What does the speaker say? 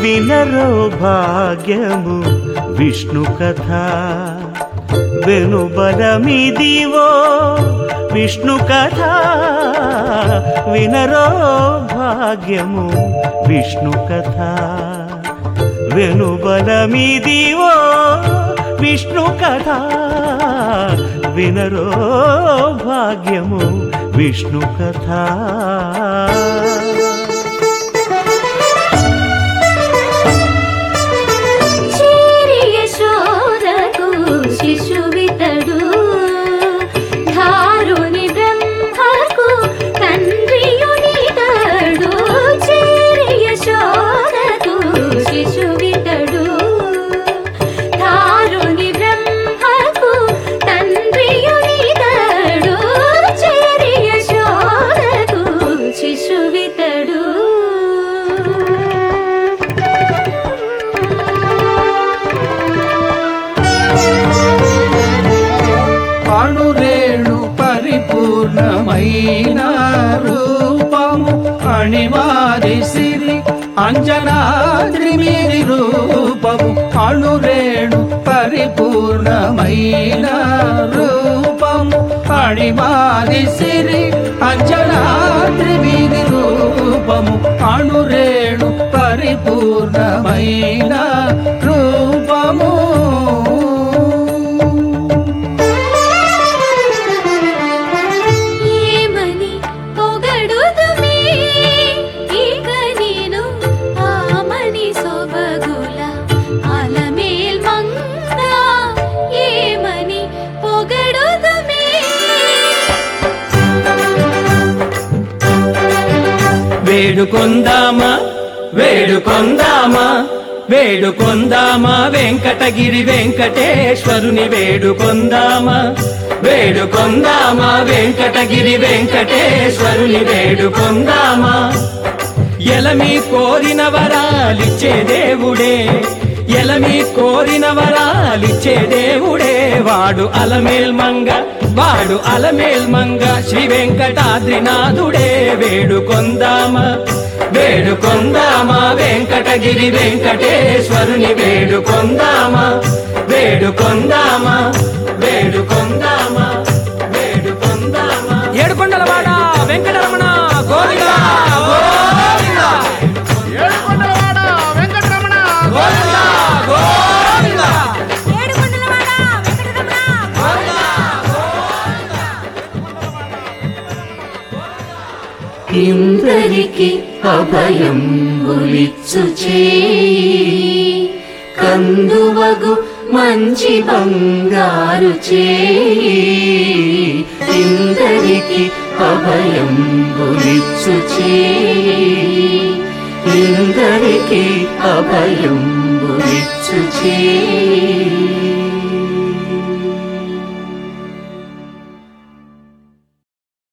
వినరో భాగ్యము విష్ణు కథ వెనుబలమిదివో విష్ణు కథ వినరో భాగ్యము విష్ణు కథ వెనుబలమిదివో విష్ణు కథ వినరో భాగ్యము విష్ణు కథ చేరి యశోదకు శిశువితడు ధారుని బ్రహ్మకు తండ్రియునితడు చేరి యశోదకు శిశువితడు ధారుని బ్రహ్మకు తండ్రియునితడు చేరి యశోదకు శిశువితడు అణురేణు పరిపూర్ణమైన రూపము అణివాది సిరి అంజనాద్రి మీది రూపము అణురేణు పరిపూర్ణమైన రూపము అణివాది సిరి అంజనాద్రి మీది రూపము అణురేణు పరిపూర్ణమైన రూపము ఏమని పొగడుదుమే ఇక నేను ఆమని సొబగుల అలమేల్ మంగ ఏమని పొగడుదుమే వేడుకొందామా వేడుకొందామా వేడుకొందామా వెంకటగిరి వెంకటేశ్వరుని వేడుకొందామా వేడుకొందామా వెంకటగిరి వెంకటేశ్వరుని వేడుకొందామా ఎలమి కోరిన వరాలిచ్చే దేవుడే ఎలమి కోరిన వరాలిచ్చే దేవుడే వాడు అలమేల్ మంగ వాడు అలమేల్ మంగ శ్రీ వెంకటాద్రినాథుడే వేడుకొందామా వేడుకొందామా వెంకటగిరి వెంకటేశ్వరుని వేడుకొందామా వేడుకొందామా వేడుకొందామా వేడుకొందామా ఏడుకొండలవాడ వెంకటరమణ గోవిందా గోవిందా ఏడుకొండలవాడ వెంకటరమణ గోవిందా గోవిందా ఏడుకొండలవాడ వెంకటరమణ ఇందరికి అభయం గులిచ్చు చేయి కందువగు మంచి బంగారు చేయి ఇందరికి అభయం గులిచ్చు చేయి ఇందరికి అభయం గులిచ్చు చేయి